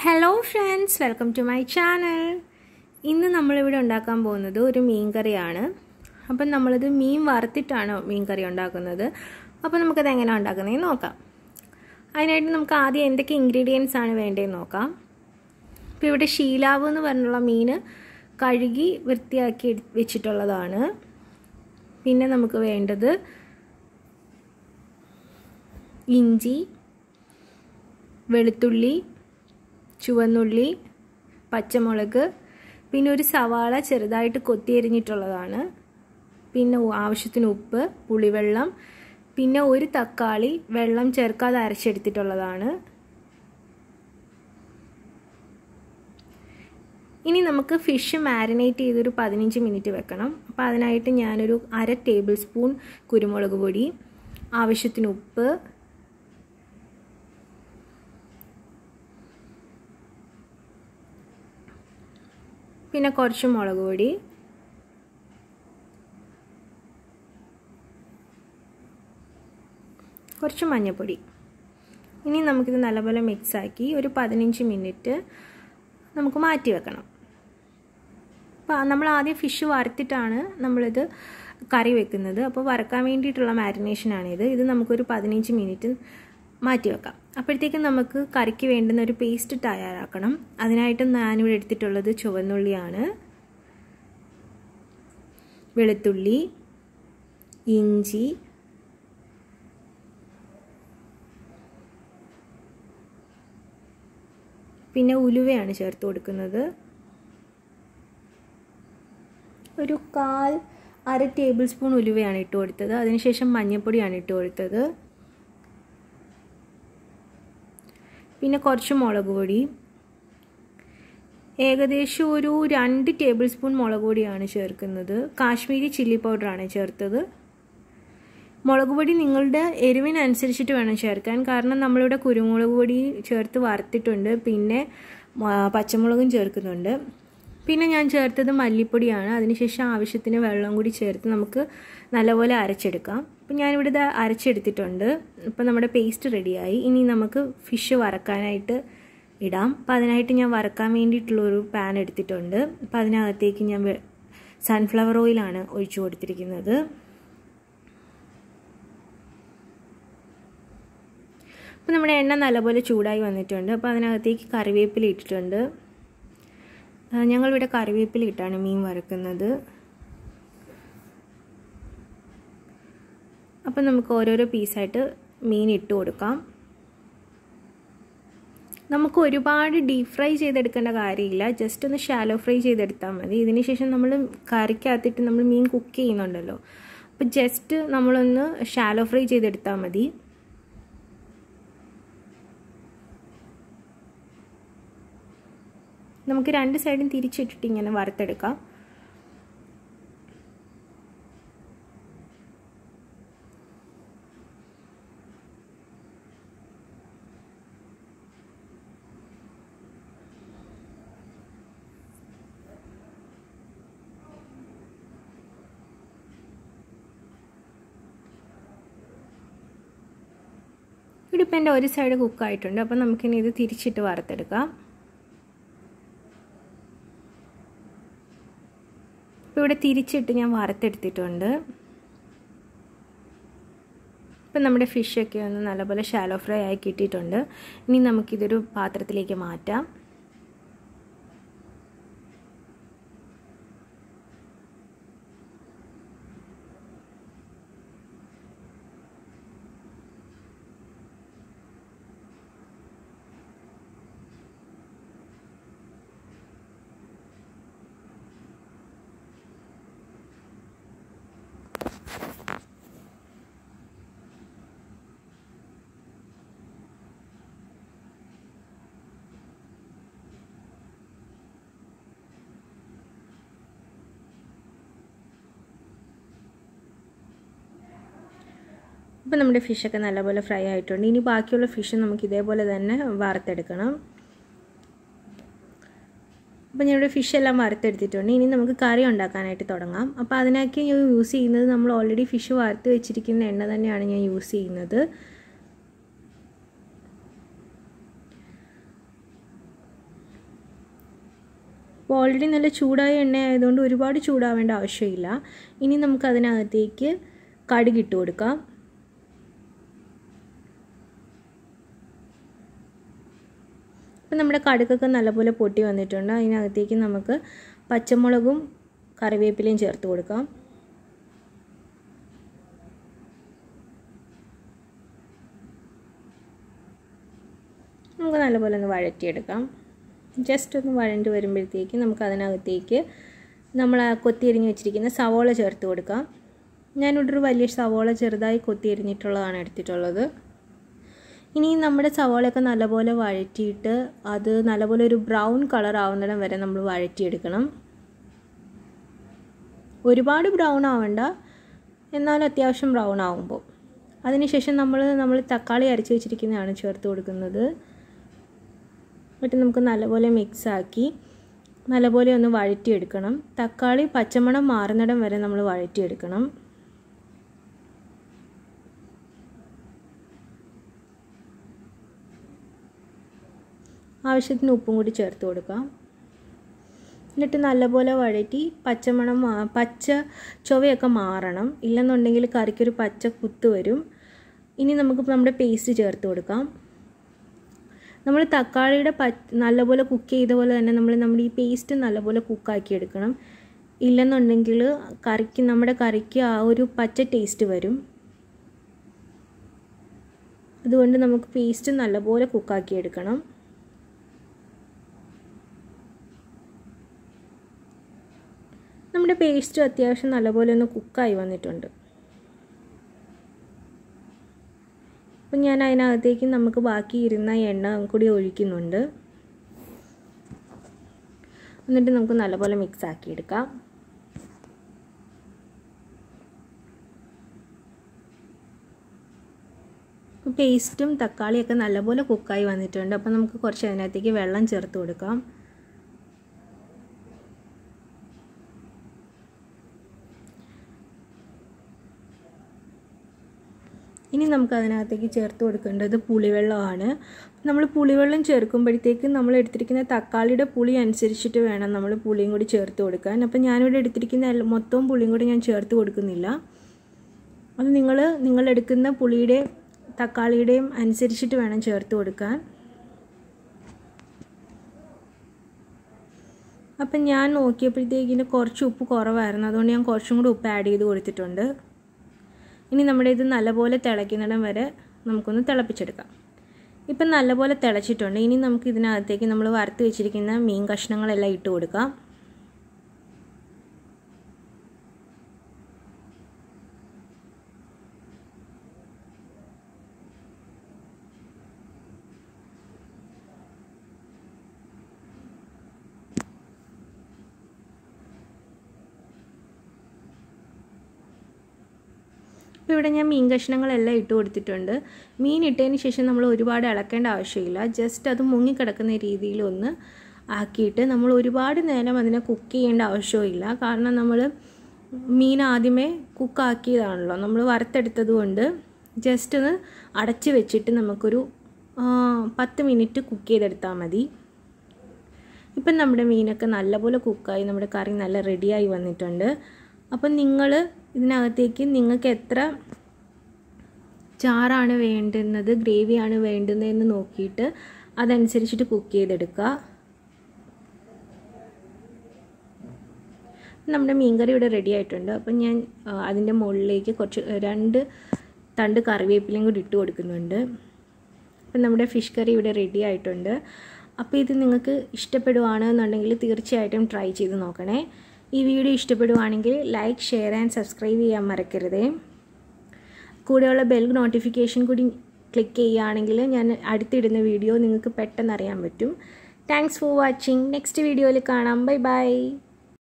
hello friends welcome to my channel ഇന്ന് നമ്മളിവിടെ ഉണ്ടാക്കാൻ പോകുന്നത് ഒരു മീൻ കറിയാണ് അപ്പം നമ്മളിത് മീൻ വറുത്തിട്ടാണ് മീൻ കറി ഉണ്ടാക്കുന്നത് അപ്പോൾ നമുക്കത് എങ്ങനെ ഉണ്ടാക്കുന്നതെന്ന് നോക്കാം അതിനായിട്ട് നമുക്ക് ആദ്യം എന്തൊക്കെ ഇൻഗ്രീഡിയൻസ് ആണ് വേണ്ടതെന്ന് നോക്കാം ഇപ്പോൾ ഇവിടെ ഷീലാവ് എന്ന് പറഞ്ഞുള്ള മീൻ കഴുകി വൃത്തിയാക്കി വെച്ചിട്ടുള്ളതാണ് പിന്നെ നമുക്ക് വേണ്ടത് ഇഞ്ചി വെളുത്തുള്ളി ചുവന്നുള്ളി പച്ചമുളക് പിന്നെ ഒരു സവാള ചെറുതായിട്ട് കൊത്തിയരിഞ്ഞിട്ടുള്ളതാണ് പിന്നെ ആവശ്യത്തിന് ഉപ്പ് പുളിവെള്ളം പിന്നെ ഒരു തക്കാളി വെള്ളം ചേർക്കാതെ അരച്ചെടുത്തിട്ടുള്ളതാണ് ഇനി നമുക്ക് ഫിഷ് മാരിനേറ്റ് ചെയ്തൊരു പതിനഞ്ച് മിനിറ്റ് വെക്കണം അപ്പോൾ അതിനായിട്ട് ഞാനൊരു അര ടേബിൾ സ്പൂൺ കുരുമുളക് പൊടി ആവശ്യത്തിന് ഉപ്പ് പിന്നെ കുറച്ച് മുളക് പൊടി കുറച്ച് മഞ്ഞൾപ്പൊടി ഇനി നമുക്കിത് നല്ലപോലെ മിക്സാക്കി ഒരു പതിനഞ്ച് മിനിറ്റ് നമുക്ക് മാറ്റി വെക്കണം അപ്പോൾ നമ്മൾ ആദ്യം ഫിഷ് വറുത്തിട്ടാണ് നമ്മളിത് കറി വെക്കുന്നത് അപ്പോൾ വറക്കാൻ വേണ്ടിയിട്ടുള്ള മാരിനേഷനാണിത് ഇത് നമുക്കൊരു പതിനഞ്ച് മിനിറ്റ് മാറ്റി വെക്കാം അപ്പോഴത്തേക്കും നമുക്ക് കറിക്ക് വേണ്ടുന്ന ഒരു പേസ്റ്റ് തയ്യാറാക്കണം അതിനായിട്ട് ഞാനിവിടെ എടുത്തിട്ടുള്ളത് ചുവന്നുള്ളിയാണ് വെളുത്തുള്ളി ഇഞ്ചി പിന്നെ ഉലുവയാണ് ചേർത്ത് കൊടുക്കുന്നത് ഒരു കാൽ അര ടേബിൾ സ്പൂൺ ഉലുവയാണ് ഇട്ട് കൊടുത്തത് അതിനുശേഷം മഞ്ഞൾപ്പൊടിയാണ് ഇട്ട് കൊടുത്തത് പിന്നെ കുറച്ച് മുളക് പൊടി ഏകദേശം ഒരു രണ്ട് ടേബിൾ സ്പൂൺ മുളക് പൊടിയാണ് ചേർക്കുന്നത് കാശ്മീരി ചില്ലി പൗഡറാണ് ചേർത്തത് മുളക് പൊടി നിങ്ങളുടെ എരിവിനനുസരിച്ചിട്ട് വേണം ചേർക്കാൻ കാരണം നമ്മളിവിടെ കുരുമുളക് പൊടി ചേർത്ത് വറുത്തിട്ടുണ്ട് പിന്നെ പച്ചമുളകും ചേർക്കുന്നുണ്ട് പിന്നെ ഞാൻ ചേർത്തത് മല്ലിപ്പൊടിയാണ് അതിനുശേഷം ആവശ്യത്തിന് വെള്ളം കൂടി ചേർത്ത് നമുക്ക് നല്ലപോലെ അരച്ചെടുക്കാം അപ്പം ഞാനിവിടെ ഇത് അരച്ചെടുത്തിട്ടുണ്ട് ഇപ്പം നമ്മുടെ പേസ്റ്റ് റെഡിയായി ഇനി നമുക്ക് ഫിഷ് വറക്കാനായിട്ട് ഇടാം അപ്പം അതിനായിട്ട് ഞാൻ വറക്കാൻ വേണ്ടിയിട്ടുള്ളൊരു പാൻ എടുത്തിട്ടുണ്ട് അപ്പം അതിനകത്തേക്ക് ഞാൻ സൺഫ്ലവർ ഓയിലാണ് ഒഴിച്ചു കൊടുത്തിരിക്കുന്നത് അപ്പോൾ നമ്മുടെ എണ്ണ നല്ലപോലെ ചൂടായി വന്നിട്ടുണ്ട് അപ്പോൾ അതിനകത്തേക്ക് കറിവേപ്പില ഇട്ടിട്ടുണ്ട് ഞങ്ങളിവിടെ കറിവേപ്പില ഇട്ടാണ് മീൻ വറുക്കുന്നത് അപ്പം നമുക്ക് ഓരോരോ പീസായിട്ട് മീൻ ഇട്ട് കൊടുക്കാം നമുക്ക് ഒരുപാട് ഡീപ് ഫ്രൈ ചെയ്തെടുക്കേണ്ട കാര്യമില്ല ജസ്റ്റ് ഒന്ന് ഷാലോ ഫ്രൈ ചെയ്തെടുത്താൽ മതി ഇതിന് ശേഷം നമ്മൾ കറിക്കകത്തിട്ട് നമ്മൾ മീൻ കുക്ക് ചെയ്യുന്നുണ്ടല്ലോ അപ്പോൾ ജസ്റ്റ് നമ്മളൊന്ന് ഷാലോ ഫ്രൈ ചെയ്തെടുത്താൽ മതി നമുക്ക് രണ്ട് സൈഡും തിരിച്ചിട്ടിട്ട് ഇങ്ങനെ വറുത്തെടുക്കാം ഇവിടെ ഇപ്പം എൻ്റെ ഒരു സൈഡ് കുക്കായിട്ടുണ്ട് അപ്പം നമുക്കിനി ഇത് തിരിച്ചിട്ട് വറുത്തെടുക്കാം ഇപ്പോൾ ഇവിടെ തിരിച്ചിട്ട് ഞാൻ വറുത്തെടുത്തിട്ടുണ്ട് ഇപ്പം നമ്മുടെ ഫിഷൊക്കെ ഒന്ന് നല്ലപോലെ ഷാലോ ഫ്രൈ ആയി കിട്ടിയിട്ടുണ്ട് ഇനി നമുക്കിതൊരു പാത്രത്തിലേക്ക് മാറ്റാം ഇപ്പം നമ്മുടെ ഫിഷൊക്കെ നല്ലപോലെ ഫ്രൈ ആയിട്ടുണ്ട് ഇനി ബാക്കിയുള്ള ഫിഷ് നമുക്ക് ഇതേപോലെ തന്നെ വറുത്തെടുക്കണം അപ്പോൾ ഞാനിവിടെ ഫിഷ് എല്ലാം വറുത്തെടുത്തിട്ടുണ്ട് ഇനി നമുക്ക് കറി ഉണ്ടാക്കാനായിട്ട് തുടങ്ങാം അപ്പോൾ അതിനൊക്കെ ഞാൻ യൂസ് ചെയ്യുന്നത് നമ്മൾ ഓൾറെഡി ഫിഷ് വറുത്ത് വെച്ചിരിക്കുന്ന എണ്ണ തന്നെയാണ് ഞാൻ യൂസ് ചെയ്യുന്നത് അപ്പോൾ ഓൾറെഡി നല്ല ചൂടായ എണ്ണ ആയതുകൊണ്ട് ഒരുപാട് ചൂടാവേണ്ട ആവശ്യമില്ല ഇനി നമുക്ക് അതിനകത്തേക്ക് കടുകിട്ട് കൊടുക്കാം അപ്പം നമ്മുടെ കടുകൊക്കെ നല്ലപോലെ പൊട്ടി വന്നിട്ടുണ്ട് അതിനകത്തേക്ക് നമുക്ക് പച്ചമുളകും കറിവേപ്പിലയും ചേർത്ത് കൊടുക്കാം നമുക്ക് നല്ലപോലെ ഒന്ന് വഴറ്റിയെടുക്കാം ജസ്റ്റ് ഒന്ന് വഴണ്ട് വരുമ്പോഴത്തേക്ക് നമുക്ക് അതിനകത്തേക്ക് നമ്മൾ കൊത്തിയരിഞ്ഞ് വെച്ചിരിക്കുന്ന സവോള ചേർത്ത് കൊടുക്കാം ഞാനിവിടെ ഒരു വലിയ സവോള ചെറുതായി കൊത്തിയരിഞ്ഞിട്ടുള്ളതാണ് എടുത്തിട്ടുള്ളത് ഇനി നമ്മുടെ സവോളയൊക്കെ നല്ലപോലെ വഴറ്റിയിട്ട് അത് നല്ലപോലെ ഒരു ബ്രൗൺ കളർ ആവുന്നിടം വരെ നമ്മൾ വഴറ്റിയെടുക്കണം ഒരുപാട് ബ്രൗൺ ആവണ്ട എന്നാലും അത്യാവശ്യം ബ്രൗൺ ആകുമ്പോൾ അതിനുശേഷം നമ്മൾ നമ്മൾ തക്കാളി അരച്ച് വെച്ചിരിക്കുന്നതാണ് ചേർത്ത് കൊടുക്കുന്നത് എന്നിട്ട് നമുക്ക് നല്ലപോലെ മിക്സാക്കി നല്ലപോലെ ഒന്ന് വഴറ്റിയെടുക്കണം തക്കാളി പച്ചമണം മാറുന്നിടം വരെ നമ്മൾ വഴറ്റിയെടുക്കണം ആവശ്യത്തിന് ഉപ്പും കൂടി ചേർത്ത് കൊടുക്കാം എന്നിട്ട് നല്ലപോലെ വഴറ്റി പച്ചമണം പച്ച ചൊവയൊക്കെ മാറണം ഇല്ലെന്നുണ്ടെങ്കിൽ കറിക്കൊരു പച്ച കുത്ത് വരും ഇനി നമുക്ക് നമ്മുടെ പേസ്റ്റ് ചേർത്ത് കൊടുക്കാം നമ്മൾ തക്കാളിയുടെ പ നല്ലപോലെ കുക്ക് ചെയ്ത പോലെ തന്നെ നമ്മൾ നമ്മുടെ ഈ പേസ്റ്റ് നല്ലപോലെ കുക്കാക്കി എടുക്കണം ഇല്ലെന്നുണ്ടെങ്കിൽ കറിക്ക് നമ്മുടെ കറിക്ക് ആ ഒരു പച്ച ടേസ്റ്റ് വരും അതുകൊണ്ട് നമുക്ക് പേസ്റ്റ് നല്ലപോലെ കുക്കാക്കി എടുക്കണം നമ്മുടെ പേസ്റ്റ് അത്യാവശ്യം നല്ലപോലെ ഒന്ന് കുക്കായി വന്നിട്ടുണ്ട് അപ്പം ഞാൻ അതിനകത്തേക്ക് നമുക്ക് ബാക്കി ഇരുന്ന എണ്ണ കൂടി ഒഴിക്കുന്നുണ്ട് എന്നിട്ട് നമുക്ക് നല്ലപോലെ മിക്സ് ആക്കി എടുക്കാം പേസ്റ്റും തക്കാളിയൊക്കെ നല്ലപോലെ കുക്കായി വന്നിട്ടുണ്ട് അപ്പോൾ നമുക്ക് കുറച്ച് അതിനകത്തേക്ക് വെള്ളം ചേർത്ത് കൊടുക്കാം ഇനി നമുക്ക് അതിനകത്തേക്ക് ചേർത്ത് കൊടുക്കേണ്ടത് പുളിവെള്ളമാണ് നമ്മൾ പുളിവെള്ളം ചേർക്കുമ്പോഴത്തേക്ക് നമ്മൾ എടുത്തിരിക്കുന്ന തക്കാളിയുടെ പുളി അനുസരിച്ചിട്ട് വേണം നമ്മൾ പുളിയും കൂടി ചേർത്ത് കൊടുക്കാൻ അപ്പം ഞാനിവിടെ എടുത്തിരിക്കുന്ന മൊത്തവും പുളിയും കൂടി ഞാൻ ചേർത്ത് കൊടുക്കുന്നില്ല അത് നിങ്ങൾ നിങ്ങൾ എടുക്കുന്ന പുളിയുടെ തക്കാളിയുടെയും അനുസരിച്ചിട്ട് വേണം ചേർത്ത് കൊടുക്കാൻ അപ്പം ഞാൻ നോക്കിയപ്പോഴത്തേക്കിന് കുറച്ച് ഉപ്പ് കുറവായിരുന്നു അതുകൊണ്ട് ഞാൻ കുറച്ചും കൂടി ഉപ്പ് ആഡ് ചെയ്ത് കൊടുത്തിട്ടുണ്ട് ഇനി നമ്മുടെ ഇത് നല്ലപോലെ തിളയ്ക്കുന്നിടം വരെ നമുക്കൊന്ന് തിളപ്പിച്ചെടുക്കാം ഇപ്പം നല്ലപോലെ തിളച്ചിട്ടുണ്ട് ഇനി നമുക്ക് ഇതിനകത്തേക്ക് നമ്മൾ വറുത്ത് വെച്ചിരിക്കുന്ന മീൻ കഷ്ണങ്ങളെല്ലാം ഇട്ട് കൊടുക്കാം ഇപ്പോൾ ഇവിടെ ഞാൻ മീൻ കഷ്ണങ്ങളെല്ലാം ഇട്ട് കൊടുത്തിട്ടുണ്ട് മീൻ ഇട്ടതിന് ശേഷം നമ്മൾ ഒരുപാട് ഇളക്കേണ്ട ആവശ്യമില്ല ജസ്റ്റ് അത് മുങ്ങിക്കിടക്കുന്ന രീതിയിൽ ഒന്ന് ആക്കിയിട്ട് നമ്മൾ ഒരുപാട് നേരം അതിനെ കുക്ക് ചെയ്യേണ്ട ആവശ്യമില്ല കാരണം നമ്മൾ മീൻ ആദ്യമേ കുക്കാക്കിയതാണല്ലോ നമ്മൾ വറുത്തെടുത്തത് കൊണ്ട് ജസ്റ്റ് ഒന്ന് അടച്ച് വെച്ചിട്ട് നമുക്കൊരു പത്ത് മിനിറ്റ് കുക്ക് ചെയ്തെടുത്താൽ മതി ഇപ്പം നമ്മുടെ മീനൊക്കെ നല്ലപോലെ കുക്കായി നമ്മുടെ കറി നല്ല റെഡിയായി വന്നിട്ടുണ്ട് അപ്പം നിങ്ങൾ ഇതിനകത്തേക്ക് നിങ്ങൾക്ക് എത്ര ചാറാണ് വേണ്ടുന്നത് ഗ്രേവിയാണ് വേണ്ടുന്നതെന്ന് നോക്കിയിട്ട് അതനുസരിച്ചിട്ട് കുക്ക് ചെയ്തെടുക്കുക നമ്മുടെ മീൻകറി ഇവിടെ റെഡി ആയിട്ടുണ്ട് അപ്പം ഞാൻ അതിൻ്റെ മുകളിലേക്ക് കുറച്ച് രണ്ട് തണ്ട് കറിവേപ്പിലയും കൂടി ഇട്ട് കൊടുക്കുന്നുണ്ട് അപ്പം നമ്മുടെ ഫിഷ് കറി ഇവിടെ റെഡി ആയിട്ടുണ്ട് അപ്പോൾ ഇത് നിങ്ങൾക്ക് ഇഷ്ടപ്പെടുവാണ് എന്നുണ്ടെങ്കിൽ തീർച്ചയായിട്ടും ട്രൈ ചെയ്ത് നോക്കണേ ഈ വീഡിയോ ഇഷ്ടപ്പെടുവാണെങ്കിൽ ലൈക്ക് ഷെയർ ആൻഡ് സബ്സ്ക്രൈബ് ചെയ്യാൻ മറക്കരുതേ കൂടെയുള്ള ബെൽ നോട്ടിഫിക്കേഷൻ കൂടി ക്ലിക്ക് ചെയ്യുകയാണെങ്കിൽ ഞാൻ അടുത്തിടുന്ന വീഡിയോ നിങ്ങൾക്ക് പെട്ടെന്ന് അറിയാൻ പറ്റും താങ്ക്സ് ഫോർ വാച്ചിങ് നെക്സ്റ്റ് വീഡിയോയിൽ കാണാം ബൈ ബൈ